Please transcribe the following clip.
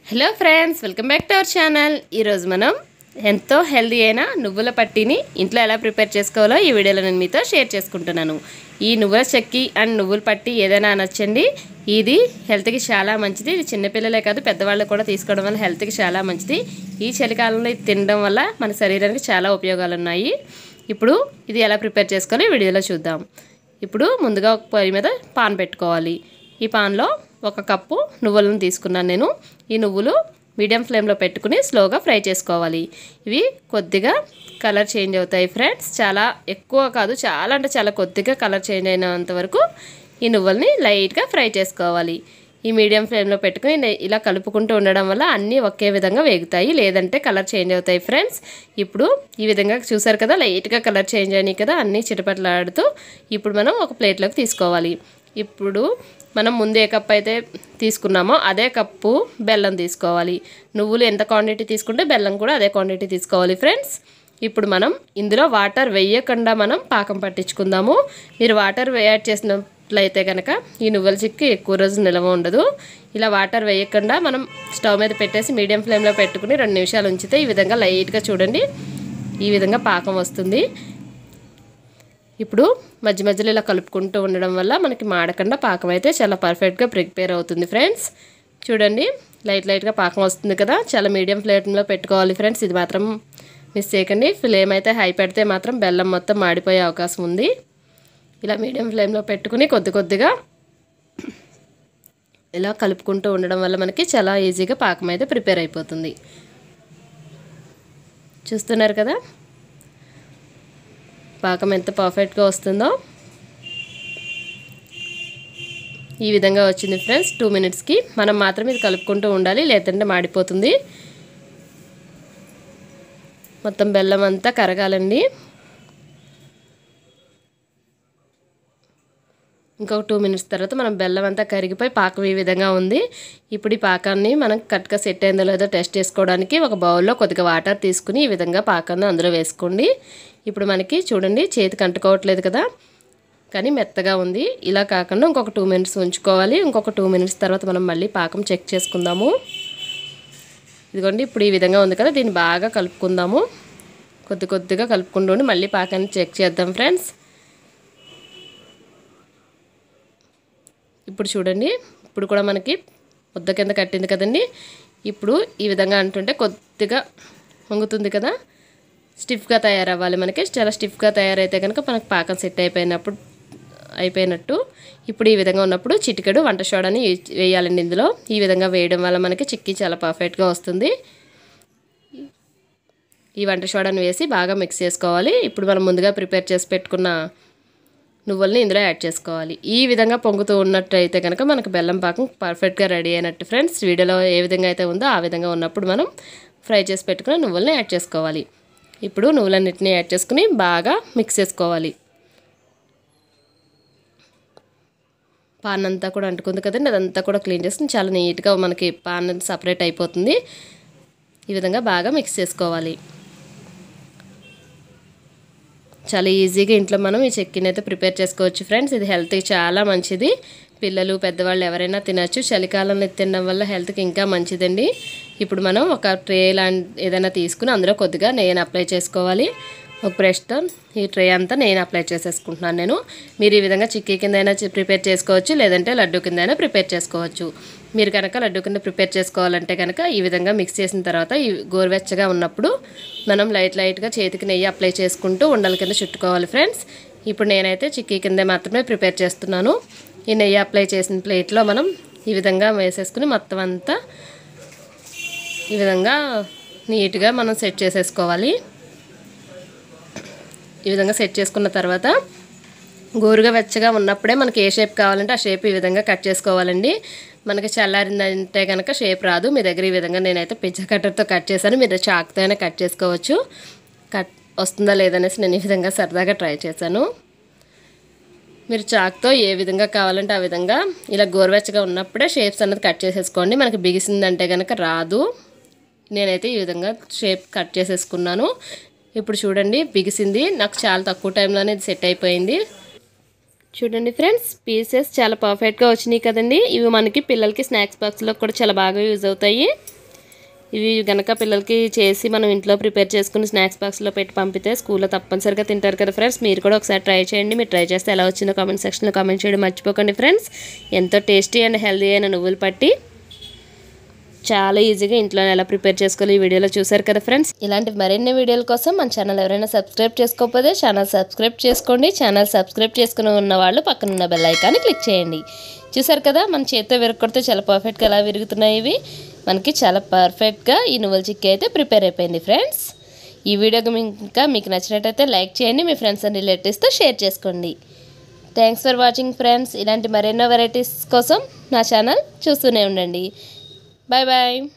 hello friends welcome back to our channel ఈరోజు మనం ఎంతో హెల్దీ అయిన నువ్వుల పట్టీని ఇంట్లో ఎలా ప్రిపేర్ చేసుకోవాలో ఈ వీడియోలో నేను మీతో షేర్ చేసుకుంటున్నాను ఈ నువ్వుల చెక్కి అండ్ నువ్వుల పట్టి ఏదైనా అనొచ్చండి ఇది హెల్త్కి చాలా మంచిది ఇది చిన్నపిల్లలే కాదు పెద్దవాళ్ళు కూడా తీసుకోవడం వల్ల హెల్త్కి చాలా మంచిది ఈ చలికాలంలో ఇది తినడం వల్ల మన శరీరానికి చాలా ఉపయోగాలు ఉన్నాయి ఇప్పుడు ఇది ఎలా ప్రిపేర్ చేసుకోవాలో ఈ వీడియోలో చూద్దాం ఇప్పుడు ముందుగా ఒక పొయ్యి మీద పాన్ పెట్టుకోవాలి ఈ పాన్లో ఒక కప్పు నువ్వులను తీసుకున్నాను నేను ఈ నువ్వులు మీడియం ఫ్లేమ్లో పెట్టుకుని స్లోగా ఫ్రై చేసుకోవాలి ఇవి కొద్దిగా కలర్ చేంజ్ అవుతాయి ఫ్రెండ్స్ చాలా ఎక్కువ కాదు చాలా అంటే చాలా కొద్దిగా కలర్ చేంజ్ అయినంత వరకు ఈ నువ్వుల్ని లైట్గా ఫ్రై చేసుకోవాలి ఈ మీడియం ఫ్లేమ్లో పెట్టుకుని నే- ఇలా కలుపుకుంటూ ఉండడం వల్ల అన్నీ ఒకే విధంగా వేగుతాయి లేదంటే కలర్ చేంజ్ అవుతాయి ఫ్రెండ్స్ ఇప్పుడు ఈ విధంగా చూసారు కదా లైట్గా కలర్ చేంజ్ అయినాయి కదా అన్నీ చిటపట్లాడుతూ ఇప్పుడు మనం ఒక ప్లేట్లోకి తీసుకోవాలి ఇప్పుడు మనం ముందు ఏ కప్ అయితే తీసుకున్నామో అదే కప్పు బెల్లం తీసుకోవాలి నువ్వులు ఎంత క్వాంటిటీ తీసుకుంటే బెల్లం కూడా అదే క్వాంటిటీ తీసుకోవాలి ఫ్రెండ్స్ ఇప్పుడు మనం ఇందులో వాటర్ వేయకుండా మనం పాకం పట్టించుకుందాము మీరు వాటర్ యాడ్ చేసినట్లయితే కనుక ఈ నువ్వుల చిక్కి ఎక్కువ రోజు నిల్వ ఉండదు ఇలా వాటర్ వేయకుండా మనం స్టవ్ మీద పెట్టేసి మీడియం ఫ్లేమ్లో పెట్టుకుని రెండు నిమిషాలు ఉంచితే ఈ విధంగా లైట్గా చూడండి ఈ విధంగా పాకం వస్తుంది ఇప్పుడు మధ్య మధ్యలో ఇలా కలుపుకుంటూ ఉండడం వల్ల మనకి మాడకుండా పాకం అయితే చాలా పర్ఫెక్ట్గా ప్రిపేర్ అవుతుంది ఫ్రెండ్స్ చూడండి లైట్ లైట్గా పాకం వస్తుంది కదా చాలా మీడియం ఫ్లేమ్లో పెట్టుకోవాలి ఫ్రెండ్స్ ఇది మాత్రం మిస్ చేయకండి ఫ్లేమ్ అయితే హై పెడితే మాత్రం బెల్లం మొత్తం మాడిపోయే అవకాశం ఉంది ఇలా మీడియం ఫ్లేమ్లో పెట్టుకుని కొద్ది కొద్దిగా ఇలా కలుపుకుంటూ ఉండడం వల్ల మనకి చాలా ఈజీగా పాకం అయితే ప్రిపేర్ అయిపోతుంది చూస్తున్నారు కదా పాకం ఎంత పర్ఫెక్ట్గా వస్తుందో ఈ విధంగా వచ్చింది ఫ్రెండ్స్ టూ మినిట్స్కి మనం మాత్రం ఇది కలుపుకుంటూ ఉండాలి లేదంటే మాడిపోతుంది మొత్తం బెల్లం అంతా కరగాలండి ఇంకొక టూ మినిట్స్ తర్వాత మనం బెల్లం అంతా కరిగిపోయి పాకం ఈ విధంగా ఉంది ఇప్పుడు ఈ పాకాన్ని మనం కరెక్ట్గా సెట్ అయిందో లేదో టెస్ట్ చేసుకోవడానికి ఒక బౌల్లో కొద్దిగా వాటర్ తీసుకుని ఈ విధంగా పాకాన్ని అందులో వేసుకోండి ఇప్పుడు మనకి చూడండి చేతికి అంటుకోవట్లేదు కదా కానీ మెత్తగా ఉంది ఇలా కాకుండా ఇంకొక టూ మినిట్స్ ఉంచుకోవాలి ఇంకొక టూ మినిట్స్ తర్వాత మనం మళ్ళీ పాకం చెక్ చేసుకుందాము ఇదిగోండి ఇప్పుడు ఈ విధంగా ఉంది కదా దీన్ని బాగా కలుపుకుందాము కొద్ది కొద్దిగా కలుపుకుంటూ ఉండి మళ్ళీ పాకాన్ని చెక్ చేద్దాం ఫ్రెండ్స్ ఇప్పుడు చూడండి ఇప్పుడు కూడా మనకి ముద్ద కింద కట్టింది కదండి ఇప్పుడు ఈ విధంగా అంటుంటే కొద్దిగా వంగుతుంది కదా స్టిఫ్గా తయారవ్వాలి మనకి చాలా స్టిఫ్గా తయారైతే కనుక మనకి పాకం సెట్ అయిపోయినప్పుడు అయిపోయినట్టు ఇప్పుడు ఈ విధంగా ఉన్నప్పుడు చిటికెడు వంట సోడాని వేయాలండి ఇందులో ఈ విధంగా వేయడం వల్ల మనకి చిక్కీ చాలా పర్ఫెక్ట్గా వస్తుంది ఈ వంట సోడాని వేసి బాగా మిక్స్ చేసుకోవాలి ఇప్పుడు మనం ముందుగా ప్రిపేర్ చేసి పెట్టుకున్న నువ్వుల్ని ఇందులో యాడ్ చేసుకోవాలి ఈ విధంగా పొంగుతూ ఉన్నట్టయితే కనుక మనకు బెల్లం పాకం పర్ఫెక్ట్గా రెడీ అయినట్టు ఫ్రెండ్స్ వీడియోలో ఏ విధంగా అయితే ఉందో ఆ విధంగా ఉన్నప్పుడు మనం ఫ్రై చేసి పెట్టుకున్న నువ్వుల్ని యాడ్ చేసుకోవాలి ఇప్పుడు నువ్వులన్నిటిని యాడ్ చేసుకుని బాగా మిక్స్ చేసుకోవాలి పాన్ అంతా కూడా అంటుకుంది కదండి అదంతా కూడా క్లీన్ చేసుకుని చాలా నీట్గా మనకి పాన్ సపరేట్ అయిపోతుంది ఈ విధంగా బాగా మిక్స్ చేసుకోవాలి చాలా ఈజీగా ఇంట్లో మనం ఈ చెక్కిని అయితే ప్రిపేర్ చేసుకోవచ్చు ఫ్రెండ్స్ ఇది హెల్త్కి చాలా మంచిది పిల్లలు పెద్దవాళ్ళు ఎవరైనా తినచ్చు చలికాలంలో ఇది తినడం వల్ల హెల్త్కి ఇంకా మంచిదండి ఇప్పుడు మనం ఒక ట్రే లాంటి ఏదైనా తీసుకుని అందులో కొద్దిగా నెయ్యిని అప్లై చేసుకోవాలి ఒక బ్రష్తో ఈ ట్రే అంతా నేను అప్లై చేసేసుకుంటున్నాను నేను మీరు ఈ విధంగా చిక్కీ కింద అయినా ప్రిపేర్ చేసుకోవచ్చు లేదంటే లడ్డు కింద అయినా ప్రిపేర్ చేసుకోవచ్చు మీరు కనుక లడ్డు కింద ప్రిపేర్ చేసుకోవాలంటే కనుక ఈ విధంగా మిక్స్ చేసిన తర్వాత ఈ గోరువెచ్చగా ఉన్నప్పుడు మనం లైట్ లైట్గా చేతికి నెయ్యి అప్లై చేసుకుంటూ ఉండల కింద చుట్టుకోవాలి ఫ్రెండ్స్ ఇప్పుడు నేనైతే చిక్కీ కింద మాత్రమే ప్రిపేర్ చేస్తున్నాను ఈ నెయ్యి అప్లై చేసిన ప్లేట్లో మనం ఈ విధంగా వేసేసుకుని మొత్తం అంతా ఈ విధంగా నీట్గా మనం సెట్ చేసేసుకోవాలి ఈ విధంగా సెట్ చేసుకున్న తర్వాత గోరుగా వెచ్చగా ఉన్నప్పుడే మనకి ఏ షేప్ కావాలంటే ఆ షేప్ ఈ విధంగా కట్ చేసుకోవాలండి మనకి చల్లారిందంటే కనుక షేప్ రాదు మీ దగ్గర ఈ విధంగా నేనైతే పిజ్జా కట్టర్తో కట్ చేశాను మీరు చాక్తో అయినా కట్ చేసుకోవచ్చు కట్ వస్తుందా లేదనేసి నేను ఈ విధంగా సరదాగా ట్రై చేశాను మీరు చాక్తో ఏ విధంగా కావాలంటే ఆ విధంగా ఇలా గోరువెచ్చగా ఉన్నప్పుడే షేప్స్ అన్నది కట్ చేసేసుకోండి మనకి బిగిసిందంటే కనుక రాదు నేనైతే ఈ విధంగా షేప్ కట్ చేసేసుకున్నాను ఇప్పుడు చూడండి బిగిసింది నాకు చాలా తక్కువ టైంలోనే ఇది సెట్ అయిపోయింది చూడండి ఫ్రెండ్స్ పీసెస్ చాలా పర్ఫెక్ట్గా వచ్చినాయి కదండి ఇవి మనకి పిల్లలకి స్నాక్స్ బాక్స్లో కూడా చాలా బాగా యూజ్ అవుతాయి ఇవి గనక పిల్లలకి చేసి మనం ఇంట్లో ప్రిపేర్ చేసుకుని స్నాక్స్ బాక్స్లో పెట్టి పంపితే స్కూల్లో తప్పనిసరిగా తింటారు కదా ఫ్రెండ్స్ మీరు కూడా ఒకసారి ట్రై చేయండి మీరు ట్రై చేస్తే ఎలా వచ్చిందో కామెంట్ సెక్షన్లో కామెంట్ చేయడం మర్చిపోకండి ఫ్రెండ్స్ ఎంతో టేస్టీ అండ్ హెల్దీ అయిన నువ్వులు పట్టి చాలా ఈజీగా ఇంట్లో ఎలా ప్రిపేర్ చేసుకోవాలి ఈ వీడియోలో చూసారు కదా ఫ్రెండ్స్ ఇలాంటి మరిన్ని వీడియోల కోసం మన ఛానల్ ఎవరైనా సబ్స్క్రైబ్ చేసుకోకపోతే ఛానల్ సబ్స్క్రైబ్ చేసుకోండి ఛానల్ సబ్స్క్రైబ్ చేసుకుని ఉన్న వాళ్ళు పక్కన ఉన్న బెల్ ఐకాన్ని క్లిక్ చేయండి చూసారు కదా మన చేతితో విరగొడితే చాలా పర్ఫెక్ట్గా ఎలా విరుగుతున్నాయి ఇవి మనకి చాలా పర్ఫెక్ట్గా ఈ నువ్వుల చిక్కీ అయితే ప్రిపేర్ అయిపోయింది ఫ్రెండ్స్ ఈ వీడియోకి మీ- ఇంకా మీకు నచ్చినట్టయితే లైక్ చేయండి మీ ఫ్రెండ్స్ అండ్ రిలేటివ్స్తో షేర్ చేసుకోండి థ్యాంక్స్ ఫర్ వాచింగ్ ఫ్రెండ్స్ ఇలాంటి మరెన్నో వెరైటీస్ కోసం నా ఛానల్ చూస్తూనే ఉండండి బాయ్ బాయ్